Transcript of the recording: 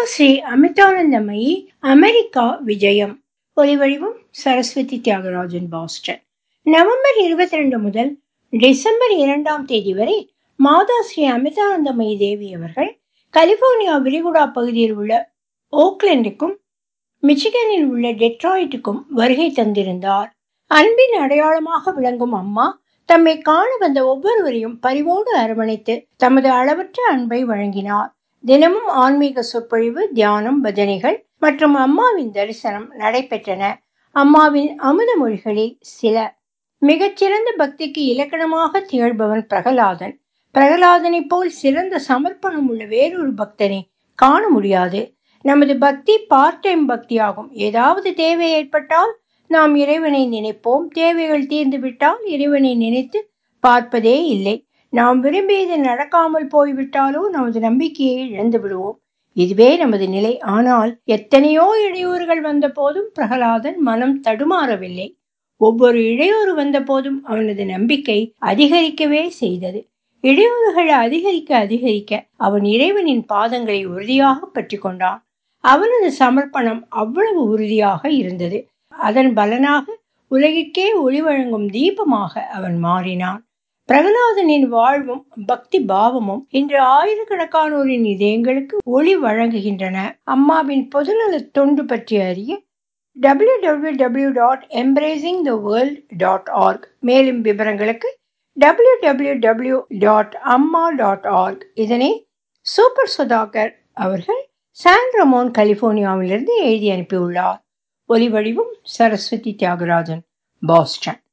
Sri Amritanandamayi America விஜயம் ஒலிவடிவம் Saraswati Thiagarajan Boston November இருபத்தி ரெண்டு முதல் டிசம்பர் இரண்டாம் தேதி வரை மாதா ஸ்ரீ அமிர்தானந்தமயி தேவி அவர்கள் கலிபோர்னியா விரிகுடா பகுதியில் உள்ள ஓக்லண்டுக்கும் மிச்சிகனில் உள்ள டெட்ராய்டுக்கும் வருகை தந்திருந்தார் அன்பின் அடையாளமாக விளங்கும் அம்மா தம்மை காண வந்த ஒவ்வொருவரையும் பரிவோடு அரவணைத்து தமது அளவற்ற அன்பை வழங்கினார் தினமும் ஆன்மீக சொற்பொழிவு தியானம் பஜனைகள் மற்றும் அம்மாவின் தரிசனம் நடைபெற்றன அம்மாவின் அமுத மொழிகளில் சில மிகச்சிறந்த பக்திக்கு இலக்கணமாக திகழ்பவன் பிரகலாதன் பிரகலாதனை போல் சிறந்த சமர்ப்பணம் உள்ள வேறொரு பக்தனை காண முடியாது நமது பக்தி பார்ட் டைம் பக்தியாகும் ஏதாவது தேவை ஏற்பட்டால் நாம் இறைவனை நினைப்போம் தேவைகள் தீர்ந்து விட்டால் இறைவனை நினைத்து பார்ப்பதே இல்லை நாம் விரும்பியது நடக்காமல் போய்விட்டாலோ நமது நம்பிக்கையை இழந்து விடுவோம் இதுவே நமது நிலை ஆனால் எத்தனையோ இடையூறுகள் வந்த போதும் பிரகலாதன் மனம் தடுமாறவில்லை ஒவ்வொரு இடையூறு வந்த போதும் அவனது நம்பிக்கை அதிகரிக்கவே செய்தது இடையூறுகள் அதிகரிக்க அதிகரிக்க அவன் இறைவனின் பாதங்களை உறுதியாக பற்றி கொண்டான் அவனது சமர்ப்பணம் அவ்வளவு உறுதியாக இருந்தது அதன் பலனாக உலகிற்கே ஒளி வழங்கும் தீபமாக அவன் மாறினான் பிரகலாதனின் வாழ்வும் பக்தி பாவமும் இன்று ஆயிரக்கணக்கானோரின் இதயங்களுக்கு ஒளி வழங்குகின்றன அம்மாவின் பொதுநல தொண்டு பற்றி அறிய W W W dot embracing the world dot org மேலும் விவரங்களுக்கு W W W dot Amma dot org இதனை சூப்பர் சுதாகர் அவர்கள் சான் ரமோன் கலிபோர்னியாவிலிருந்து எழுதி அனுப்பியுள்ளார் ஒலி வடிவம் சரஸ்வதி தியாகராஜன் பாஸ்டன்